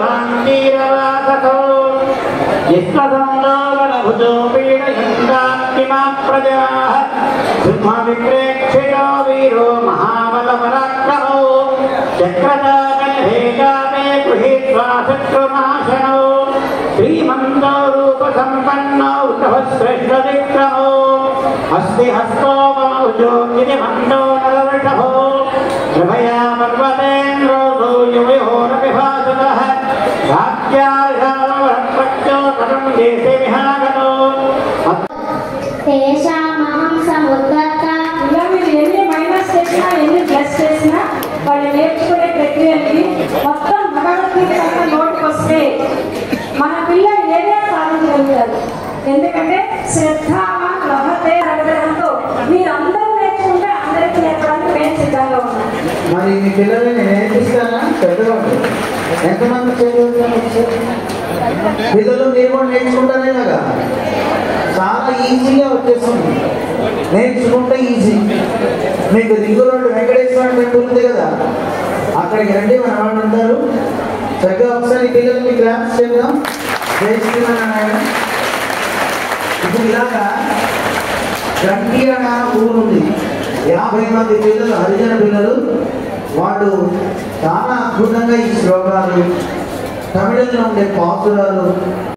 భాంతీరవాసతో విశ్వసంలోకనభుజో పీడయంతాత్మిమా ప్రజాः సింహవిప్రేక్షితో hero మహాబలపరాక్రమో చక్రదామే గృహీత్వా శత్రునాశనో శ్రీమంతో రూపసంపన్నో శ్రేష్ఠ విక్రమో అస్తి హస్తోమౌజో గిరిమండో నరవృషభో కృపయా పర్వతేంద్రో సూర్యవిహోరపి భాసుతः రాజ్యాశాలవరత్రక్ష్యో కథం దేశే విహాగతో తేషామహం సముద్గత ఇలా మీరు ఎన్ని మైనస్ చేసినా ఎన్ని ప్లస్ చేసినా వాళ్ళు నేర్చుకునే ప్రక్రియని మొత్తం భగవద్గీత కనుక నోటికి వస్తే మన పిల్లలు ఏదైనా సాధించగలుగుతారు ఎందుకంటే శ్రద్ధావాన్ లభతే అనుగ్రహంతో మీరందరూ నేర్చుకుంటే అందరికీ నేర్పడానికి మేము సిద్ధంగా ఉన్నాం మరి మీ పిల్లల్ని నేను నేర్పిస్తానా పెద్దవాళ్ళు ఎంతమంది చదువుతారు పిల్లలు మీరు కూడా నేర్చుకుంటారే కదా చాలా ఈజీగా వచ్చేస్తుంది నేర్చుకుంటే ఈజీ మీకు రింగు రోడ్డు వెంకటేశ్వర టెంపుల్ ఉంది కదా అక్కడికి రండి మన వాళ్ళు ఉంటారు చక్కగా ఒకసారి పిల్లలకి క్లాస్ చేద్దాం చేస్తున్నాను ఇప్పుడు ఇలాగా గంటి అన్న ఊరు ఉంది యాభై మంది పిల్లలు హరిజన పిల్లలు వాళ్ళు చాలా అద్భుతంగా ఈ శ్లోకాలు తమిళంలో ఉండే పాసురాలు